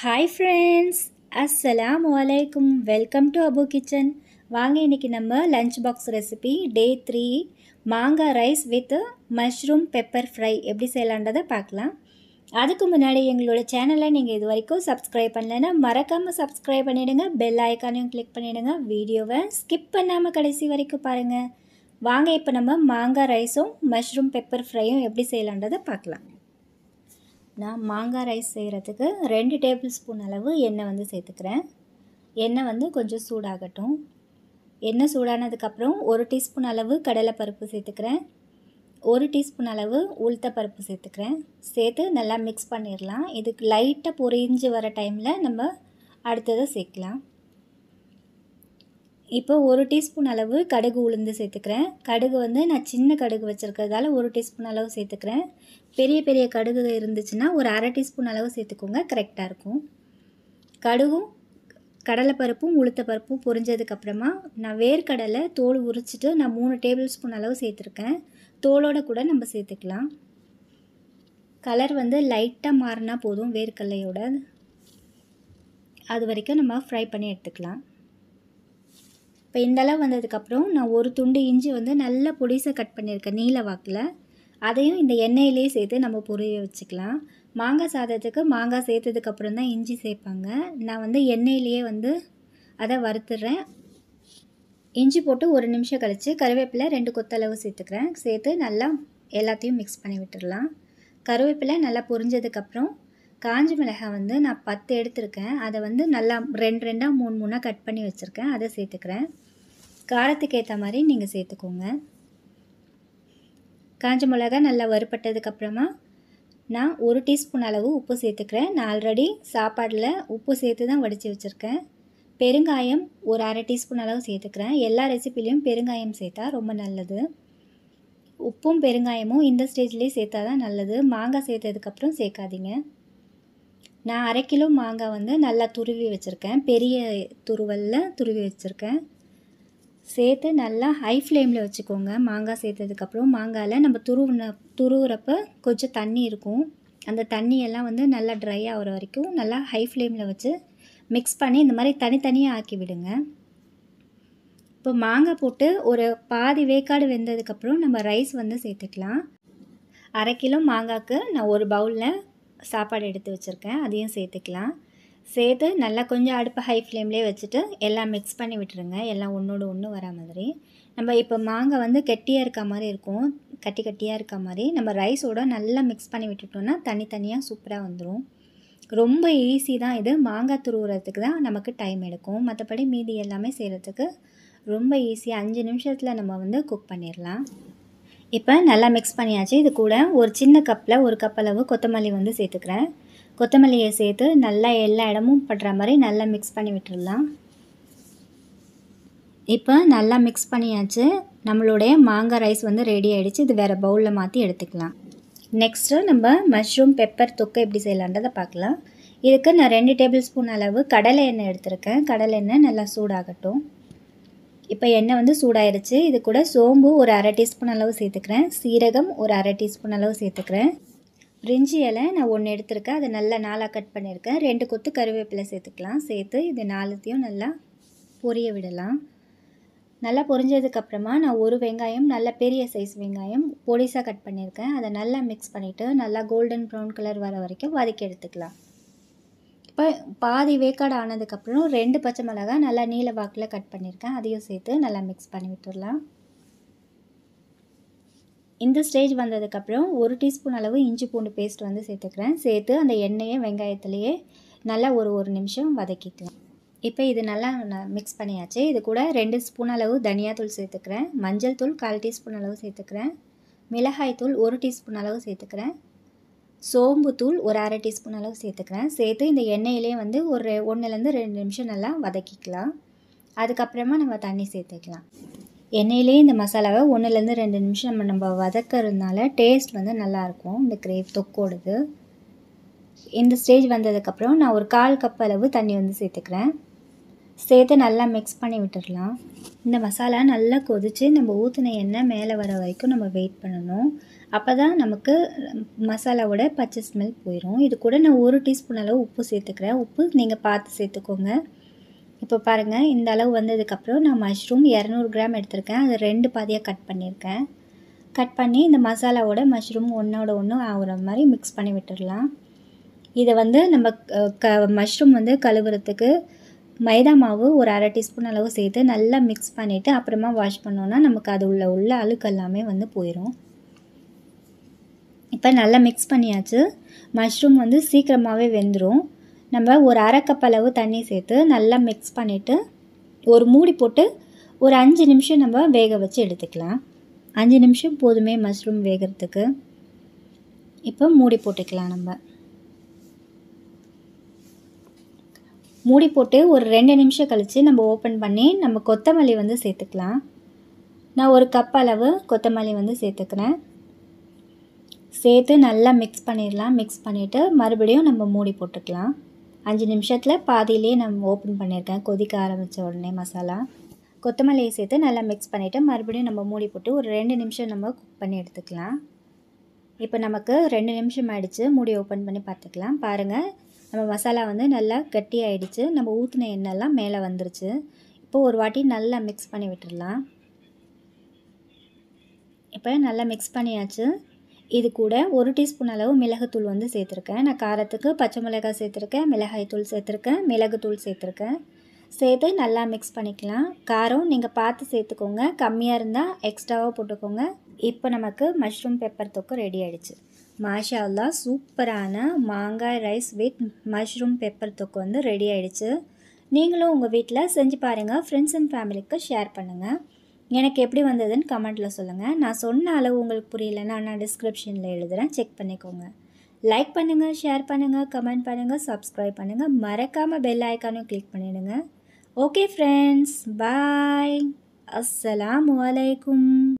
hi friends அஸ்ஸலாமு அலைக்கும் welcome to Abu kitchen வாங்க இன்றைக்கி நம்ம lunch box recipe day three மாங்காய் rice with mushroom pepper fry எப்படி செய்யலான்றதை பார்க்கலாம் அதுக்கு முன்னாடி எங்களோட சேனலை நீங்கள் இது வரைக்கும் சப்ஸ்கிரைப் பண்ணலைன்னா மறக்காமல் சப்ஸ்கிரைப் பண்ணிவிடுங்க பெல் ஐக்கானையும் கிளிக் பண்ணிவிடுங்க வீடியோவை ஸ்கிப் பண்ணாமல் கடைசி வரைக்கும் பாருங்கள் வாங்க இப்போ நம்ம மாங்காய் ரைஸும் மஷ்ரூம் பெப்பர் ஃப்ரையும் எப்படி செய்யலான்றதை பார்க்கலாம் நான் மாங்காய் ரைஸ் செய்கிறதுக்கு ரெண்டு டேபிள் ஸ்பூன் அளவு எண்ணெய் வந்து சேர்த்துக்கிறேன் எண்ணெய் வந்து கொஞ்சம் சூடாகட்டும் எண்ணெய் சூடானதுக்கப்புறம் ஒரு டீஸ்பூன் அளவு கடலைப்பருப்பு சேர்த்துக்கிறேன் ஒரு டீஸ்பூன் அளவு உளுத்தப்பருப்பு சேர்த்துக்கிறேன் சேர்த்து நல்லா மிக்ஸ் பண்ணிடலாம் இதுக்கு லைட்டாக பொரிஞ்சு வர டைமில் நம்ம அடுத்ததை சேர்க்கலாம் இப்போ ஒரு டீஸ்பூன் அளவு கடுகு உளுந்து சேர்த்துக்கிறேன் கடுகு வந்து நான் சின்ன கடுகு வச்சுருக்கிறதால ஒரு டீஸ்பூன் அளவு சேர்த்துக்கிறேன் பெரிய பெரிய கடுகு இருந்துச்சுன்னா ஒரு அரை டீஸ்பூன் அளவு சேர்த்துக்கோங்க கரெக்டாக இருக்கும் கடுகும் கடலைப்பருப்பும் உளுத்தப்பருப்பும் பொரிஞ்சதுக்கப்புறமா நான் வேர்க்கடலை தோல் உரிச்சிட்டு நான் மூணு டேபிள் ஸ்பூன் அளவு சேர்த்துருக்கேன் தோலோடு கூட நம்ம சேர்த்துக்கலாம் கலர் வந்து லைட்டாக மாறினா போதும் வேர்க்கடலையோட அது வரைக்கும் நம்ம ஃப்ரை பண்ணி எடுத்துக்கலாம் இப்போ இந்தளவு வந்ததுக்கப்புறம் நான் ஒரு துண்டு இஞ்சி வந்து நல்ல பொடிசை கட் பண்ணியிருக்கேன் நீல வாக்கில் அதையும் இந்த எண்ணெயிலே சேர்த்து நம்ம பொரிய வச்சுக்கலாம் மாங்காய் சாதத்துக்கு மாங்காய் சேர்த்ததுக்கப்புறம் தான் இஞ்சி சேர்ப்பாங்க நான் வந்து எண்ணெயிலேயே வந்து அதை வறுத்துடுறேன் இஞ்சி போட்டு ஒரு நிமிஷம் கழித்து கருவேப்பிலை ரெண்டு கொத்தளவு சேர்த்துக்கிறேன் சேர்த்து நல்லா எல்லாத்தையும் மிக்ஸ் பண்ணி விட்டுடலாம் கருவேப்பிலை நல்லா பொரிஞ்சதுக்கப்புறம் காஞ்ச மிளகாய் வந்து நான் பத்து எடுத்திருக்கேன் அதை வந்து நல்லா ரெண்டு ரெண்டாக மூணு மூணாக கட் பண்ணி வச்சுருக்கேன் அதை சேர்த்துக்கிறேன் காரத்துக்கு ஏற்ற மாதிரி நீங்கள் சேர்த்துக்கோங்க காஞ்ச மிளகா நல்லா வறுப்பட்டதுக்கப்புறமா நான் ஒரு டீஸ்பூன் அளவு உப்பு சேர்த்துக்கிறேன் நான் ஆல்ரெடி சாப்பாடில் உப்பு சேர்த்து தான் வடித்து வச்சுருக்கேன் பெருங்காயம் ஒரு அரை டீஸ்பூன் அளவு சேர்த்துக்கிறேன் எல்லா ரெசிப்பிலையும் பெருங்காயம் சேர்த்தா ரொம்ப நல்லது உப்பும் பெருங்காயமும் இந்த ஸ்டேஜ்லேயே சேர்த்தா தான் நல்லது மாங்காய் சேர்த்ததுக்கப்புறம் சேர்க்காதீங்க நான் அரை கிலோ மாங்காய் வந்து நல்லா துருவி வச்சுருக்கேன் பெரிய துருவலில் துருவி வச்சுருக்கேன் சேர்த்து நல்லா ஹை ஃப்ளேமில் வச்சுக்கோங்க மாங்காய் சேர்த்ததுக்கப்புறம் மாங்காயில் நம்ம துருவுன துருவுறப்ப கொஞ்சம் தண்ணி இருக்கும் அந்த தண்ணியெல்லாம் வந்து நல்லா ட்ரை ஆகிற வரைக்கும் நல்லா ஹை ஃப்ளேமில் வச்சு மிக்ஸ் பண்ணி இந்த மாதிரி தனித்தனியாக ஆக்கி விடுங்க இப்போ மாங்காய் போட்டு ஒரு பாதி வேக்காடு வெந்ததுக்கப்புறம் நம்ம ரைஸ் வந்து சேர்த்துக்கலாம் அரை கிலோ மாங்காய்க்கு நான் ஒரு பவுலில் சாப்பாடு எடுத்து வச்சுருக்கேன் அதையும் சேர்த்துக்கலாம் சேர்த்து நல்லா கொஞ்சம் அடுப்பை ஹை ஃப்ளேம்லேயே வச்சுட்டு எல்லாம் மிக்ஸ் பண்ணி விட்டுருங்க எல்லாம் ஒன்றோடு ஒன்று வர மாதிரி நம்ம இப்போ மாங்காய் வந்து கெட்டியாக இருக்க மாதிரி இருக்கும் கட்டி கட்டியாக இருக்க மாதிரி நம்ம ரைஸோட நல்லா மிக்ஸ் பண்ணி விட்டுட்டோம்னா தனித்தனியாக சூப்பராக வந்துடும் ரொம்ப ஈஸி தான் இது மாங்காய் துருவுறதுக்கு தான் நமக்கு டைம் எடுக்கும் மற்றபடி மீதி எல்லாமே செய்கிறதுக்கு ரொம்ப ஈஸியாக அஞ்சு நிமிஷத்தில் நம்ம வந்து குக் பண்ணிடலாம் இப்போ நல்லா மிக்ஸ் பண்ணியாச்சு இது கூட ஒரு சின்ன கப்பில் ஒரு கப் அளவு கொத்தமல்லி வந்து சேர்த்துக்கிறேன் கொத்தமல்லியை சேர்த்து நல்லா எல்லா இடமும் படுற மாதிரி நல்லா மிக்ஸ் பண்ணி விட்டுடலாம் இப்போ நல்லா மிக்ஸ் பண்ணியாச்சு நம்மளுடைய மாங்காய் ரைஸ் வந்து ரெடி ஆகிடுச்சு இது வேறு பவுலில் மாற்றி எடுத்துக்கலாம் நெக்ஸ்ட்டு நம்ம மஷ்ரூம் பெப்பர் தொக்கை எப்படி செய்யலான்றதை பார்க்கலாம் இதுக்கு நான் ரெண்டு டேபிள் ஸ்பூன் அளவு கடலை எண்ணெய் எடுத்திருக்கேன் கடலை எண்ணெய் நல்லா சூடாகட்டும் இப்போ எண்ணெய் வந்து சூடாயிருச்சு இது கூட சோம்பு ஒரு அரை டீஸ்பூன் அளவு சேர்த்துக்கிறேன் சீரகம் ஒரு அரை டீஸ்பூன் அளவு சேர்த்துக்கிறேன் பிரிஞ்சி இலை நான் ஒன்று எடுத்திருக்கேன் அதை நல்லா நாளாக கட் பண்ணியிருக்கேன் ரெண்டு கொத்து கருவேப்பிலை சேர்த்துக்கலாம் சேர்த்து இது நாலுத்தையும் நல்லா பொரிய விடலாம் நல்லா பொரிஞ்சதுக்கப்புறமா நான் ஒரு வெங்காயம் நல்ல பெரிய சைஸ் வெங்காயம் பொடிசாக கட் பண்ணியிருக்கேன் அதை நல்லா மிக்ஸ் பண்ணிவிட்டு நல்லா கோல்டன் ப்ரௌன் கலர் வர வரைக்கும் வதக்கி எடுத்துக்கலாம் இப்போ பாதி வேக்காடு ஆனதுக்கப்புறம் ரெண்டு பச்சை மிளகாய் நல்லா நீல வாக்கில் கட் பண்ணியிருக்கேன் அதையும் சேர்த்து நல்லா மிக்ஸ் பண்ணி விட்டுடலாம் இந்த ஸ்டேஜ் வந்ததுக்கப்புறம் ஒரு டீஸ்பூன் அளவு இஞ்சி பூண்டு பேஸ்ட் வந்து சேர்த்துக்கிறேன் சேர்த்து அந்த எண்ணெயை வெங்காயத்துலேயே நல்லா ஒரு ஒரு நிமிஷம் வதக்கிக்கலாம் இப்போ இது நல்லா மிக்ஸ் பண்ணியாச்சு இது கூட ரெண்டு ஸ்பூன் அளவு தனியாத்தூள் சேர்த்துக்கிறேன் மஞ்சள் தூள் கால் டீஸ்பூன் அளவு சேர்த்துக்கிறேன் மிளகாய் தூள் ஒரு டீஸ்பூன் அளவு சேர்த்துக்கிறேன் சோம்பு தூள் ஒரு அரை டீஸ்பூன் அளவு சேர்த்துக்கிறேன் சேர்த்து இந்த எண்ணெயிலே வந்து ஒரு ஒன்றுலேருந்து ரெண்டு நிமிஷம் நல்லா வதக்கிக்கலாம் அதுக்கப்புறமா நம்ம தண்ணி சேர்த்துக்கலாம் எண்ணெயிலே இந்த மசாலாவை ஒன்றுலேருந்து ரெண்டு நிமிஷம் நம்ம நம்ம வதக்கிறதுனால டேஸ்ட் வந்து நல்லாயிருக்கும் இந்த கிரேவ் தொக்கோடுது இந்த ஸ்டேஜ் வந்ததுக்கப்புறம் நான் ஒரு கால் கப் அளவு தண்ணி வந்து சேர்த்துக்கிறேன் சேர்த்து நல்லா மிக்ஸ் பண்ணி விட்டுடலாம் இந்த மசாலா நல்லா கொதித்து நம்ம ஊற்றின எண்ணெய் மேலே வர வரைக்கும் நம்ம வெயிட் பண்ணணும் அப்போ தான் நமக்கு மசாலாவோட பச்சை ஸ்மெல் போயிடும் இது கூட நான் ஒரு டீஸ்பூன் அளவு உப்பு சேர்த்துக்கிறேன் உப்பு நீங்கள் பார்த்து சேர்த்துக்கோங்க இப்போ பாருங்கள் இந்த அளவு வந்ததுக்கப்புறம் நான் மஷ்ரூம் இரநூறு கிராம் எடுத்திருக்கேன் அது ரெண்டு பாதியாக கட் பண்ணியிருக்கேன் கட் பண்ணி இந்த மசாலாவோட மஷ்ரூம் ஒன்றோட ஒன்று ஆகுற மாதிரி மிக்ஸ் பண்ணி விட்டுடலாம் இதை வந்து நம்ம க மஷ்ரூம் வந்து கழுவுறதுக்கு மைதா மாவு ஒரு அரை டீஸ்பூன் அளவு சேர்த்து நல்லா மிக்ஸ் பண்ணிவிட்டு அப்புறமா வாஷ் பண்ணோன்னா நமக்கு அது உள்ள உள்ள அழுக்கு எல்லாமே வந்து போயிடும் இப்போ நல்லா மிக்ஸ் பண்ணியாச்சு மஷ்ரூம் வந்து சீக்கிரமாகவே வெந்துடும் நம்ம ஒரு அரை கப் அளவு தண்ணி சேர்த்து நல்லா மிக்ஸ் பண்ணிவிட்டு ஒரு மூடி போட்டு ஒரு அஞ்சு நிமிஷம் நம்ம வேக வச்சு எடுத்துக்கலாம் அஞ்சு நிமிஷம் போதுமே மஷ்ரூம் வேகிறதுக்கு இப்போ மூடி போட்டுக்கலாம் நம்ம மூடி போட்டு ஒரு ரெண்டு நிமிஷம் கழித்து நம்ம ஓப்பன் பண்ணி நம்ம கொத்தமல்லி வந்து சேர்த்துக்கலாம் நான் ஒரு கப் அளவு கொத்தமல்லி வந்து சேர்த்துக்கிறேன் சேர்த்து நல்லா மிக்ஸ் பண்ணிடலாம் மிக்ஸ் பண்ணிவிட்டு மறுபடியும் நம்ம மூடி போட்டுக்கலாம் அஞ்சு நிமிஷத்தில் பாதியிலே நம்ம ஓப்பன் பண்ணியிருக்கேன் கொதிக்க ஆரம்பித்த உடனே மசாலா கொத்தமல்லியை சேர்த்து நல்லா மிக்ஸ் பண்ணிவிட்டு மறுபடியும் நம்ம மூடி போட்டு ஒரு ரெண்டு நிமிஷம் நம்ம குக் பண்ணி எடுத்துக்கலாம் இப்போ நமக்கு ரெண்டு நிமிஷம் ஆகிடுச்சு மூடி ஓப்பன் பண்ணி பார்த்துக்கலாம் பாருங்கள் நம்ம மசாலா வந்து நல்லா கட்டி ஆகிடுச்சு நம்ம ஊற்றின எண்ணெய்லாம் மேலே வந்துருச்சு இப்போ ஒரு வாட்டி நல்லா மிக்ஸ் பண்ணி விட்டுடலாம் இப்போ நல்லா மிக்ஸ் பண்ணியாச்சு இது கூட ஒரு டீஸ்பூன் அளவு மிளகுத்தூள் வந்து சேர்த்துருக்கேன் நான் காரத்துக்கு பச்சை மிளகாய் சேர்த்துருக்கேன் மிளகாய் தூள் சேர்த்துருக்கேன் மிளகுத்தூள் சேர்த்துருக்கேன் சேர்த்து நல்லா மிக்ஸ் பண்ணிக்கலாம் காரம் நீங்கள் பார்த்து சேர்த்துக்கோங்க கம்மியாக இருந்தால் எக்ஸ்ட்ராவாக போட்டுக்கோங்க இப்போ நமக்கு மஷ்ரூம் பெப்பர் தொக்கு ரெடி ஆகிடுச்சு மாஷா அல்லா சூப்பரான மாங்காய் ரைஸ் வித் மஷ்ரூம் பெப்பர் தொக்கு வந்து ரெடி ஆகிடுச்சு நீங்களும் உங்கள் வீட்டில் செஞ்சு பாருங்கள் ஃப்ரெண்ட்ஸ் அண்ட் ஃபேமிலிக்கு ஷேர் பண்ணுங்கள் எனக்கு எப்படி வந்ததுன்னு கமெண்ட்டில் சொல்லுங்கள் நான் சொன்ன அளவு உங்களுக்கு புரியலன்னா நான் டிஸ்கிரிப்ஷனில் எழுதுகிறேன் செக் பண்ணிக்கோங்க லைக் பண்ணுங்கள் ஷேர் பண்ணுங்கள் கமெண்ட் பண்ணுங்கள் சப்ஸ்கிரைப் பண்ணுங்கள் மறக்காமல் பெல் ஐக்கானும் கிளிக் பண்ணிவிடுங்க ஓகே ஃப்ரெண்ட்ஸ் பாய் அஸ்ஸலாமு அலைக்கும்